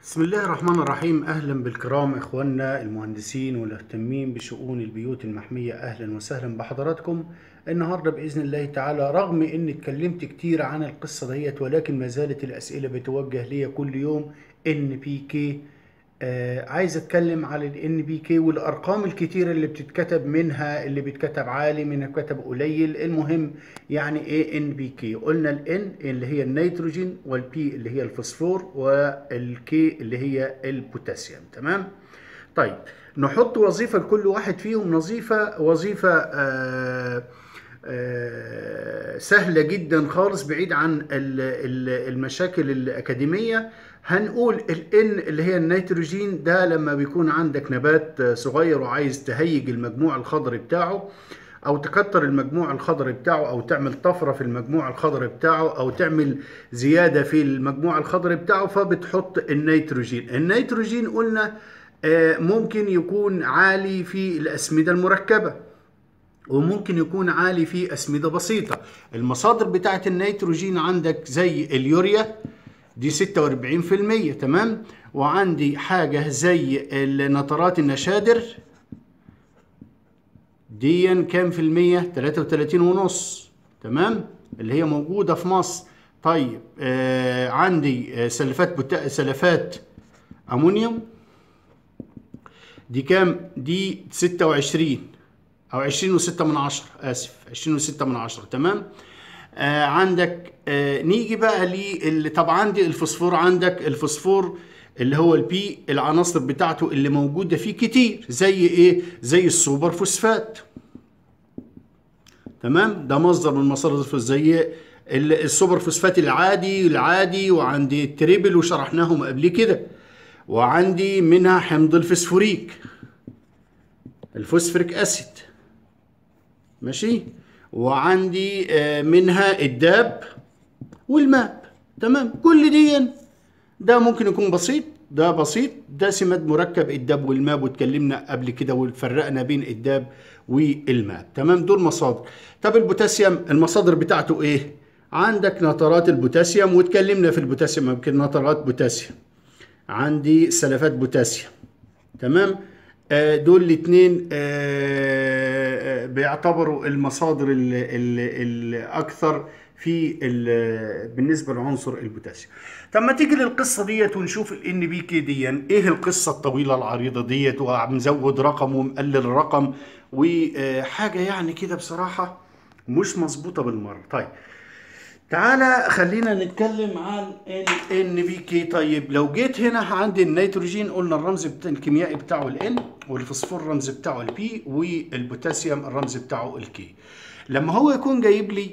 بسم الله الرحمن الرحيم أهلا بالكرام إخواننا المهندسين والمهتمين بشؤون البيوت المحمية أهلا وسهلا بحضراتكم النهاردة بإذن الله تعالى رغم إني اتكلمت كتير عن القصة ديت ولكن ما زالت الأسئلة بتوجه لي كل يوم إن بي كي آه عايز اتكلم على الان بي كي والارقام الكتيره اللي بتتكتب منها اللي بيتكتب عالي منها كتب قليل المهم يعني ايه ان بي كي قلنا الان اللي هي النيتروجين والبي اللي هي الفوسفور والكي اللي هي البوتاسيوم تمام طيب نحط وظيفه لكل واحد فيهم وظيفه وظيفه آه آه سهله جدا خالص بعيد عن ال- ال- المشاكل الاكاديميه هنقول الان اللي هي النيتروجين ده لما بيكون عندك نبات صغير وعايز تهيج المجموع الخضري بتاعه او تكتر المجموع الخضري بتاعه او تعمل طفره في المجموع الخضري بتاعه او تعمل زياده في المجموع الخضري بتاعه فبتحط النيتروجين النيتروجين قلنا آه، ممكن يكون عالي في الاسمده المركبه وممكن يكون عالي في أسمدة بسيطة المصادر بتاعة النيتروجين عندك زي اليوريا دي 46% تمام وعندي حاجة زي النترات النشادر دي كام في المية 33 ونص تمام اللي هي موجودة في مصر طيب آه عندي آه سلفات بتا... سلفات أمونيوم دي كام دي 26 او 20 و6 من عشرة اسف 20 و6 من عشرة تمام آه عندك آه نيجي بقى لي طب عندي الفوسفور عندك الفوسفور اللي هو البي العناصر بتاعته اللي موجوده فيه كتير زي ايه زي السوبر فوسفات تمام ده مصدر من مصادر الفوسفات زي ال- السوبر فوسفات العادي العادي وعندي التريبل وشرحناهم قبل كده وعندي منها حمض الفسفوريك الفوسفوريك اسيد ماشي وعندي آه، منها الداب والماب تمام كل دي ده ممكن يكون بسيط ده بسيط ده سماد مركب الداب والماب واتكلمنا قبل كده وفرقنا بين الداب والماب تمام دول مصادر طب البوتاسيوم المصادر بتاعته ايه عندك نترات البوتاسيوم واتكلمنا في البوتاسيوم يمكن نترات بوتاسيوم عندي سلفات بوتاسيوم تمام آه، دول الاثنين بيعتبروا المصادر الاكثر في ال- بالنسبه لعنصر البوتاسيوم طب ما تيجي للقصه ديت ونشوف الان بي كي دي ايه القصه الطويله العريضه ديت ومزود رقم ومقلل رقم وحاجه يعني كده بصراحه مش مظبوطه بالمره طيب تعالى خلينا نتكلم عن ان بي كي طيب لو جيت هنا عندي النيتروجين قلنا الرمز بتاع الكيميائي بتاعه الان والفوسفور الرمز بتاعه البي والبوتاسيوم الرمز بتاعه الكي لما هو يكون جايب لي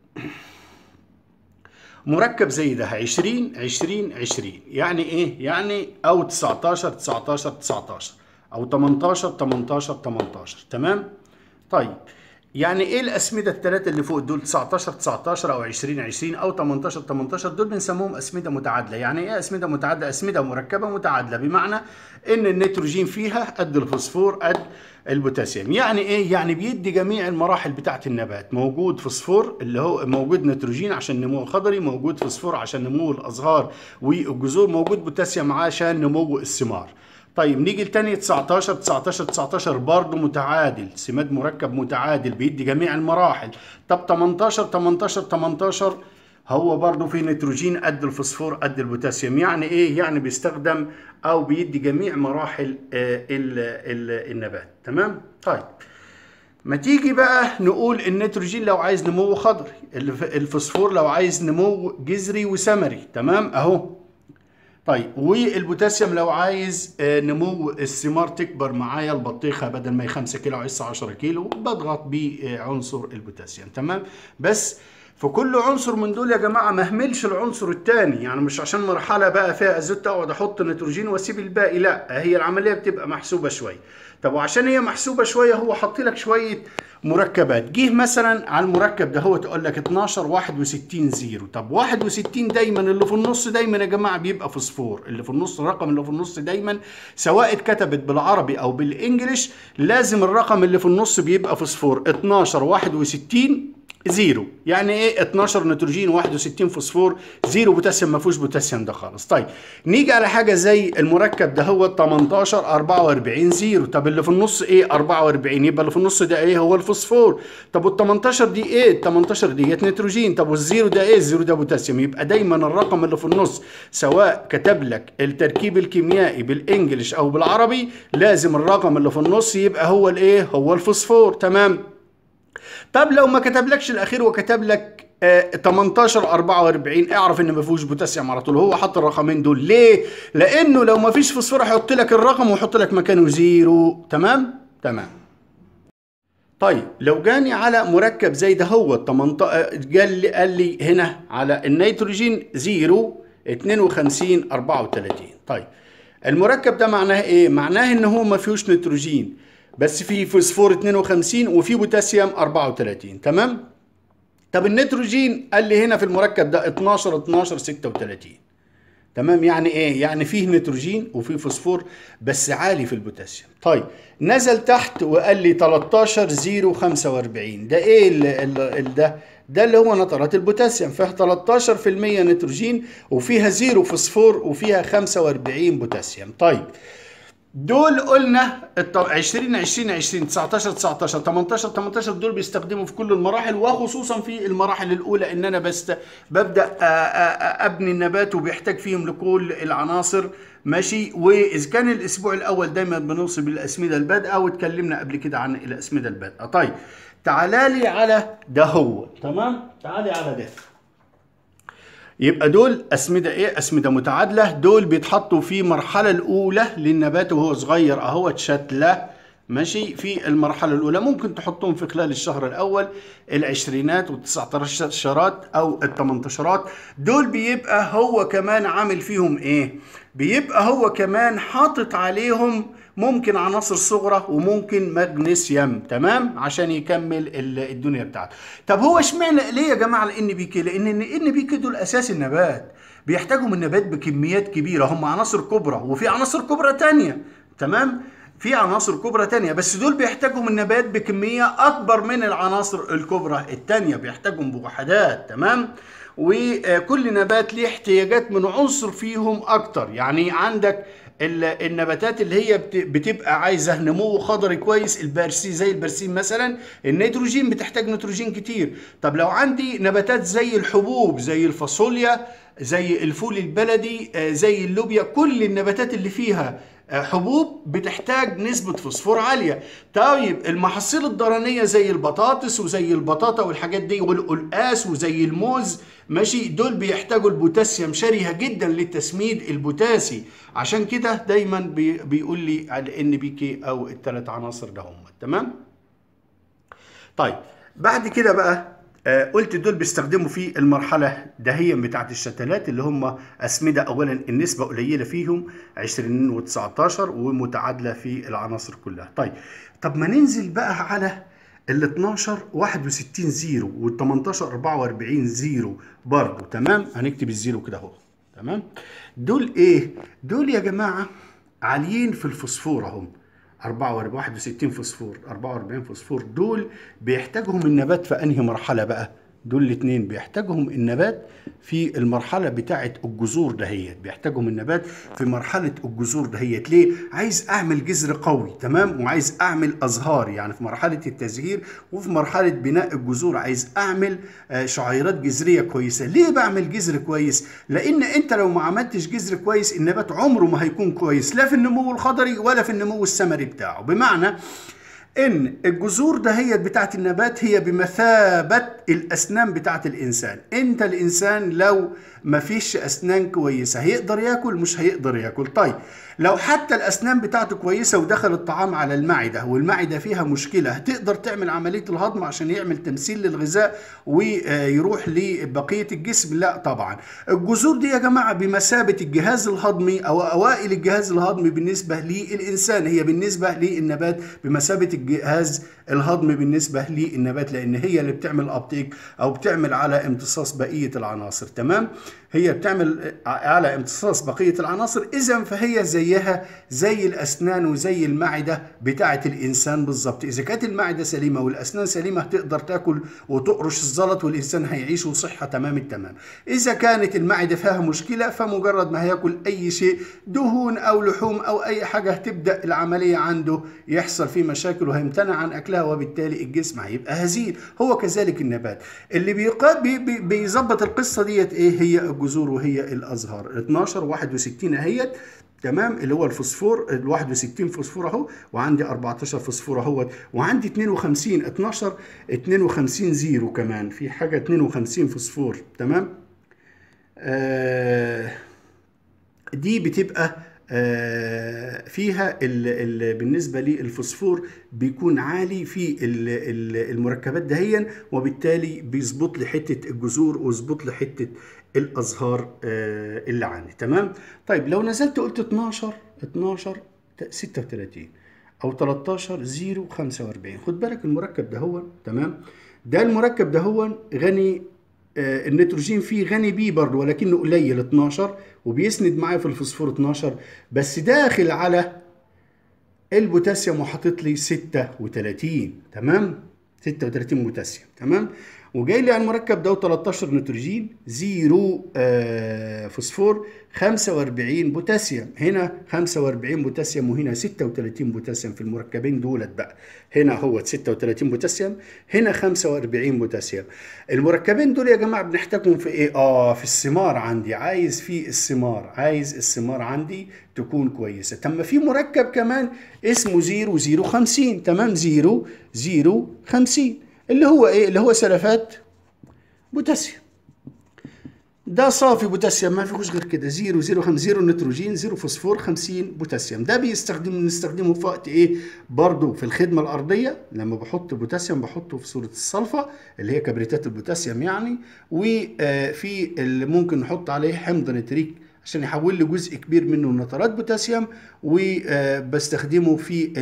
مركب زي ده 20 20 20 يعني ايه يعني او 19 19 19 او 18 18 18 تمام طيب يعني ايه الاسمده الثلاثه اللي فوق دول 19 19 او 20 20 او 18 18 دول بنسموهم اسمده متعادله يعني ايه اسمده متعادله اسمده مركبه متعادله بمعنى ان النيتروجين فيها قد الفوسفور قد البوتاسيوم يعني ايه يعني بيدي جميع المراحل بتاعه النبات موجود فوسفور اللي هو موجود نيتروجين عشان نمو خضري موجود فوسفور عشان نمو الازهار والجذور موجود بوتاسيوم عشان نمو الثمار طيب نيجي لتاني 19 19 19 برضه متعادل سماد مركب متعادل بيدي جميع المراحل طب 18 18 18 هو برضه في نيتروجين قد الفوسفور قد البوتاسيوم يعني ايه يعني بيستخدم او بيدي جميع مراحل آه، ال- ال- النبات تمام طيب ما تيجي بقى نقول النيتروجين لو عايز نمو خضري الف- الفوسفور لو عايز نمو جذري وثمري تمام اهو طيب والبوتاسيوم لو عايز آه، نمو الثمار تكبر معايا البطيخه بدل ما هي 5 كيلو عايز 10 كيلو بضغط بعنصر البوتاسيوم تمام بس في كل عنصر من دول يا جماعه ما اهملش العنصر الثاني يعني مش عشان مرحله بقى فيها ازوت اقعد احط نيتروجين واسيب الباقي لا هي العمليه بتبقى محسوبه شويه طب وعشان هي محسوبه شويه هو حط لك شويه مركبات جه مثلا على المركب ده هو تقول لك 12 61 زيرو طب 61 دايما اللي في النص دايما يا جماعه بيبقى فوسفور اللي في النص الرقم اللي في النص دايما سواء اتكتبت بالعربي او بالانجليش لازم الرقم اللي في النص بيبقى فوسفور 12 61 زيرو يعني ايه 12 نيتروجين 61 فوسفور زيرو بوتاسيوم ما فيهوش بوتاسيوم ده خالص طيب نيجي على حاجه زي المركب ده هو 18 44 زيرو طب اللي في النص ايه 44 يبقى اللي في النص ده ايه هو الفوسفور طب وال 18 دي ايه ال 18 ديت نيتروجين طب والزيرو ده ايه الزيرو ده بوتاسيوم يبقى دايما الرقم اللي في النص سواء كتب لك التركيب الكيميائي بالانجلش او بالعربي لازم الرقم اللي في النص يبقى هو الايه هو الفوسفور تمام طب لو ما كتبلكش الاخير وكتب لك آه 18 44 اعرف ان ما فيهوش بوتاسيوم على طول هو حط الرقمين دول ليه لانه لو ما فيش فوسفور هيحط لك الرقم ويحط لك مكانه زيرو تمام تمام طيب لو جاني على مركب زي ده هو 18 قال لي قال لي هنا على النيتروجين زيرو 52 34 طيب المركب ده معناه ايه معناه ان هو ما فيهوش نيتروجين بس في فوسفور 52 وفي بوتاسيوم 34 تمام طب النيتروجين قال لي هنا في المركب ده 12 12 36 تمام يعني ايه يعني فيه نيتروجين وفيه فوسفور بس عالي في البوتاسيوم طيب نزل تحت وقال لي 13 0 45 ده ايه ال ال ال ده ده اللي هو نترات البوتاسيوم فيها 13% نيتروجين وفيها زيرو فوسفور وفيها 45 بوتاسيوم طيب دول قلنا 20 20 20 19 19 18 18 دول بيستخدموا في كل المراحل وخصوصا في المراحل الاولى ان انا بست ببدا ابني النبات وبيحتاج فيهم لكل العناصر ماشي واذا كان الاسبوع الاول دايما بنوصي بالاسمده البادئه واتكلمنا قبل كده عن الاسمده البادئه طيب تعالى لي على ده هو تمام تعالي على ده يبقى دول أسمدة إيه؟ أسمدة متعادلة دول بيتحطوا في المرحلة الأولى للنبات وهو صغير أهو شتلة ماشي في المرحلة الأولى ممكن تحطهم في خلال الشهر الأول العشرينات والتسعة عشرات أو التمنتاشرات دول بيبقى هو كمان عامل فيهم إيه؟ بيبقى هو كمان حاطط عليهم ممكن عناصر صغرى وممكن مغنيسيوم تمام عشان يكمل الدنيا بتاعته طب هو اشمعنى ليه يا جماعه الان بي كي لان الان بي كي دول اساس النبات بيحتاجهم النبات بكميات كبيره هم عناصر كبرى وفي عناصر كبرى تانية تمام في عناصر كبرى تانية بس دول بيحتاجهم النبات بكمية أكبر من العناصر الكبرى التانية بيحتاجهم بوحدات تمام وكل نبات ليه احتياجات من عنصر فيهم أكتر يعني عندك النباتات اللي هي بتبقى عايزه نمو خضري كويس البرسي زي البرسيم مثلا النيتروجين بتحتاج نيتروجين كتير طب لو عندي نباتات زي الحبوب زي الفاصوليا زي الفول البلدي زي اللوبيا كل النباتات اللي فيها حبوب بتحتاج نسبة فوسفور عالية طيب المحاصيل الضرنية زي البطاطس وزي البطاطا والحاجات دي والقلقاس وزي الموز ماشي دول بيحتاجوا البوتاسيوم شرهة جدا للتسميد البوتاسي عشان كده دايما بي بيقول لي على ان بي كي او الثلاث عناصر ده هم تمام طيب بعد كده بقى آه قلت دول بيستخدموا في المرحلة دهيا بتاعت الشتلات اللي هم أسمدة أولا النسبة قليلة فيهم 20 و19 ومتعادلة في العناصر كلها طيب طب ما ننزل بقى على ال 12 61 زيرو وال 18 44 زيرو برضه تمام هنكتب الزيرو كده اهو تمام دول ايه دول يا جماعه عاليين في الفوسفور اهم 44 61 فوسفور 44 فوسفور دول بيحتاجهم النبات في انهي مرحله بقى دول الاثنين بيحتاجهم النبات في المرحلة بتاعة الجذور دهيت بيحتاجهم النبات في مرحلة الجذور دهيت ليه؟ عايز أعمل جذر قوي تمام وعايز أعمل أزهار يعني في مرحلة التزهير وفي مرحلة بناء الجذور عايز أعمل شعيرات جذرية كويسة ليه بعمل جذر كويس؟ لأن أنت لو ما عملتش جذر كويس النبات عمره ما هيكون كويس لا في النمو الخضري ولا في النمو الثمري بتاعه بمعنى ان الجذور دهيت بتاعت النبات هي بمثابة الاسنان بتاعت الانسان انت الانسان لو ما فيش اسنان كويسة هيقدر ياكل مش هيقدر ياكل طيب لو حتى الاسنان بتاعته كويسة ودخل الطعام على المعدة والمعدة فيها مشكلة هتقدر تعمل عملية الهضم عشان يعمل تمثيل للغذاء ويروح لبقية الجسم لا طبعا الجذور دي يا جماعة بمثابة الجهاز الهضمي او اوائل الجهاز الهضمي بالنسبة للانسان هي بالنسبة للنبات بمثابة الجهاز الهضمي بالنسبة للنبات لأن هي اللي بتعمل أبتيك أو بتعمل على امتصاص بقية العناصر تمام هي بتعمل على امتصاص بقيه العناصر اذا فهي زيها زي الاسنان وزي المعده بتاعه الانسان بالظبط اذا كانت المعده سليمه والاسنان سليمه هتقدر تاكل وتقرش الزلط والانسان هيعيش وصحه تمام التمام اذا كانت المعده فيها مشكله فمجرد ما هياكل اي شيء دهون او لحوم او اي حاجه هتبدا العمليه عنده يحصل فيه مشاكل وهيمتنع عن اكلها وبالتالي الجسم هيبقى هزيل هو كذلك النبات اللي بيقا- بي بي بيظبط القصه ديت ايه هي الجذور وهي الازهار 12 61 اهيت تمام اللي هو الفوسفور ال 61 فوسفور اهو وعندي 14 فوسفور اهوت وعندي 52 12 52 زيرو كمان في حاجه 52 فوسفور تمام آه دي بتبقى آه، فيها ال ال بالنسبة للفوسفور بيكون عالي في ال ال المركبات دهيا وبالتالي بيظبط لي حتة الجذور ويظبط لي حتة الأزهار آه، اللي عندي تمام طيب لو نزلت قلت 12 12 36 أو 13 0 45 خد بالك المركب ده هو تمام ده المركب ده هو غني آه، النيتروجين فيه غني بيه برضه ولكنه قليل 12 وبيسند معايا في الفوسفور 12 بس داخل على البوتاسيوم وحاطط لي 36 تمام 36 بوتاسيوم تمام وجاي لي على المركب ده 13 نيتروجين زيرو آه فوسفور 45 بوتاسيوم هنا 45 بوتاسيوم وهنا 36 بوتاسيوم في المركبين دولت بقى هنا هو 36 بوتاسيوم هنا 45 بوتاسيوم المركبين دول يا جماعه بنحتاجهم في ايه اه في الثمار عندي عايز في الثمار عايز الثمار عندي تكون كويسه طب ما في مركب كمان اسمه زيرو زيرو 50 تمام زيرو زيرو 50 اللي هو ايه اللي هو سلفات بوتاسيوم ده صافي بوتاسيوم ما فيهوش غير كده زيرو زيرو خمسة زيرو نيتروجين زيرو فوسفور 50 بوتاسيوم ده بيستخدم بنستخدمه في وقت ايه برضه في الخدمه الارضيه لما بحط بوتاسيوم بحطه في صوره الصلفه اللي هي كبريتات البوتاسيوم يعني وفي اللي ممكن نحط عليه حمض نتريك عشان يحول لي جزء كبير منه نترات بوتاسيوم وبستخدمه في ال-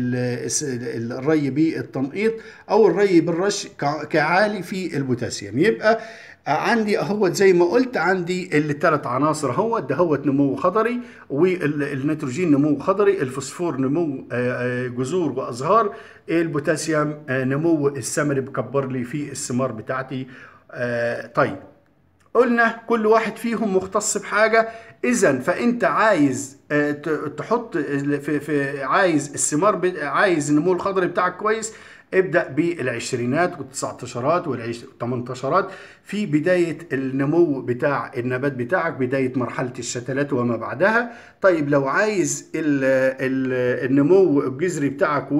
ال- الري بالتنقيط او الري بالرش كع- كعالي في البوتاسيوم يبقى عندي اهوت زي ما قلت عندي الثلاث عناصر اهوت ده هوت نمو خضري والنيتروجين نمو خضري الفوسفور نمو آه، آه، جذور وازهار البوتاسيوم آه، نمو الثمري بكبر لي في الثمار بتاعتي آه، طيب قلنا كل واحد فيهم مختص بحاجة إذا فأنت عايز آه، ت- تحط في, في عايز الثمار ب- عايز النمو الخضري بتاعك كويس ابدأ بالعشرينات والتسعتاشرات والثمانتاشرات في بداية النمو بتاع النبات بتاعك بداية مرحلة الشتلات وما بعدها طيب لو عايز ال ال النمو الجذري بتاعك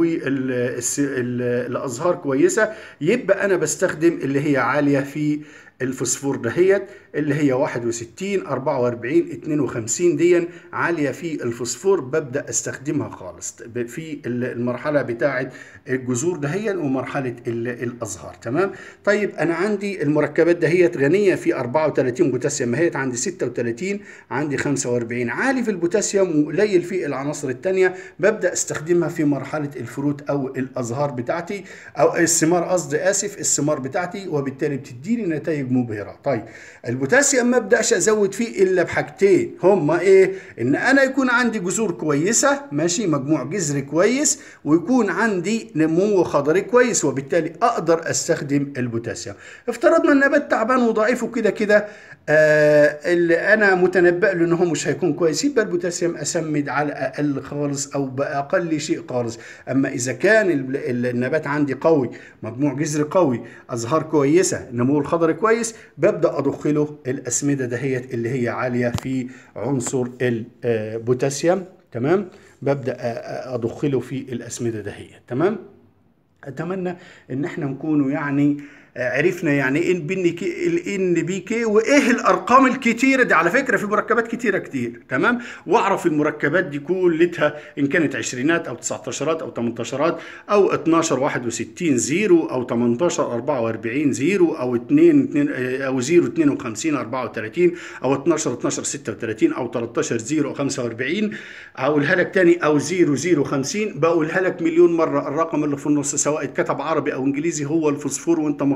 والأزهار كويسة يبقى أنا بستخدم اللي هي عالية في الفوسفور دهيت اللي هي 61 44 52 دي عاليه في الفوسفور ببدا استخدمها خالص في المرحله بتاعه الجذور دهيا ومرحله ال- الازهار تمام طيب انا عندي المركبات دهيت غنيه في 34 بوتاسيوم هي عندي 36 عندي 45 عالي في البوتاسيوم وقليل في العناصر الثانيه ببدا استخدمها في مرحله الفروت او الازهار بتاعتي او الثمار قصدي اسف الثمار بتاعتي وبالتالي بتديني نتائج مبهره طيب البوتاسيوم ما ابداش ازود فيه الا بحاجتين هما ايه ان انا يكون عندي جذور كويسه ماشي مجموع جذري كويس ويكون عندي نمو خضري كويس وبالتالي اقدر استخدم البوتاسيوم افترضنا النبات تعبان وضعيف وكده كده آه اللي انا متنبأ له ان هو مش هيكون كويس يبقى البوتاسيوم اسمد على اقل خالص او باقل شيء خالص اما اذا كان ال- ال- النبات عندي قوي مجموع جذري قوي ازهار كويسه نمو الخضري كويس ببدا اضخ له الاسمده دهيت اللي هي عاليه في عنصر البوتاسيوم تمام ببدا أ- أ- اضخ له في الاسمده دهيت تمام اتمنى ان احنا نكونوا يعني عرفنا يعني ايه البن كي الان بي كي وايه الارقام الكتيره دي على فكره في مركبات كتيره كتير تمام واعرف المركبات دي كلها ان كانت عشرينات او 19 او 18 او 12 61 زيرو او 18 44 زيرو او 2 2 او 0 52 34 او 12 12 36 او 13 0 45 اقولها لك تاني او 0 0 50 بقولها لك مليون مره الرقم اللي في النص سواء اتكتب عربي او انجليزي هو الفوسفور وانت مغمض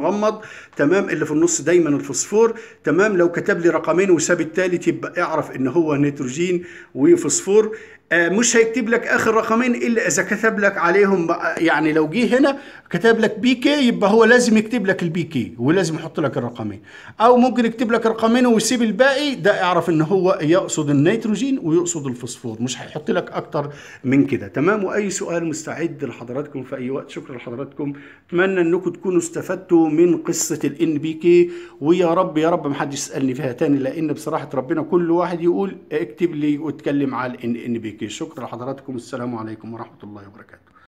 مغمض تمام اللي في النص دايما الفوسفور تمام لو كتب لي رقمين وساب التالت يبقى اعرف ان هو نيتروجين وفوسفور آه، مش هيكتب لك اخر رقمين الا اذا كتب لك عليهم بقى- يعني لو جه هنا كتب لك بي كي يبقى هو لازم يكتب لك البي كي ولازم يحط لك الرقمين او ممكن يكتب لك رقمين ويسيب الباقي ده اعرف ان هو يقصد النيتروجين ويقصد الفوسفور مش هيحط لك اكتر من كده تمام واي سؤال مستعد لحضراتكم في اي وقت شكرا لحضراتكم اتمنى انكم تكونوا استفدتوا من قصه الان بي كي ويا رب يا رب ما حد يسالني فيها تاني لان بصراحه ربنا كل واحد يقول اكتب لي واتكلم على الان ان بي كي شكرا لحضراتكم السلام عليكم ورحمه الله وبركاته